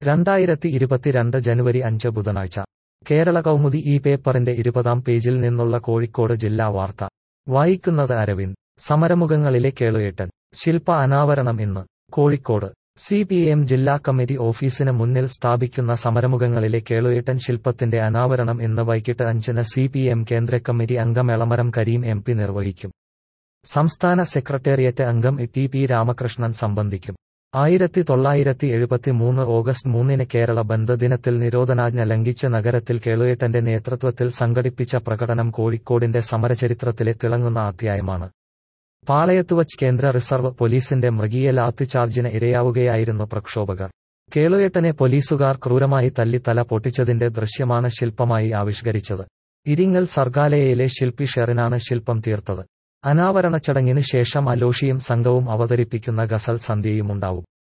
രണ്ടായിരത്തി ഇരുപത്തിരണ്ട് ജനുവരി അഞ്ച് ബുധനാഴ്ച കേരള കൗമുദി ഈ പേപ്പറിന്റെ ഇരുപതാം പേജിൽ നിന്നുള്ള കോഴിക്കോട് ജില്ലാ വാർത്ത വായിക്കുന്നത് അരവിന്ദ് സമരമുഖങ്ങളിലെ കേളുയേട്ടൻ ശില്പ അനാവരണം ഇന്ന് കോഴിക്കോട് സി പി എം ജില്ലാ കമ്മിറ്റി ഓഫീസിന് മുന്നിൽ സ്ഥാപിക്കുന്ന സമരമുഖങ്ങളിലെ കേളുയേട്ടൻ ശില്പത്തിന്റെ അനാവരണം ഇന്ന് വൈകിട്ട് അഞ്ചിന് സി പി എം കേന്ദ്ര കമ്മിറ്റി അംഗം എളമരം കരീം എം പി നിർവഹിക്കും സംസ്ഥാന സെക്രട്ടേറിയറ്റ് അംഗം ടി പി രാമകൃഷ്ണൻ സംബന്ധിക്കും ആയിരത്തി തൊള്ളായിരത്തി എഴുപത്തിമൂന്ന് ഓഗസ്റ്റ് മൂന്നിന് കേരള ബന്ദ് ദിനത്തിൽ നിരോധനാജ്ഞ ലംഘിച്ച് നഗരത്തിൽ കേളുയേട്ടന്റെ നേതൃത്വത്തിൽ സംഘടിപ്പിച്ച പ്രകടനം കോഴിക്കോടിന്റെ സമരചരിത്രത്തിലെ തിളങ്ങുന്ന അധ്യായമാണ് പാളയത്തുവച്ച് കേന്ദ്ര റിസർവ് പോലീസിന്റെ മൃഗീയ ലാത്തിചാർജിന് ഇരയാവുകയായിരുന്നു പ്രക്ഷോഭകർ കേളുയേട്ടനെ പോലീസുകാർ ക്രൂരമായി തല്ലി തല പൊട്ടിച്ചതിന്റെ ദൃശ്യമാണ് ശില്പമായി ആവിഷ്കരിച്ചത് ഇരിങ്ങൽ സർഗാലയയിലെ ശില്പി ഷെറിനാണ് ശില്പം തീർത്തത് അനാവരണ ചടങ്ങിന് ശേഷം അലോഷിയും സംഘവും അവതരിപ്പിക്കുന്ന ഗസൽ സന്ധ്യയുമുണ്ടാവും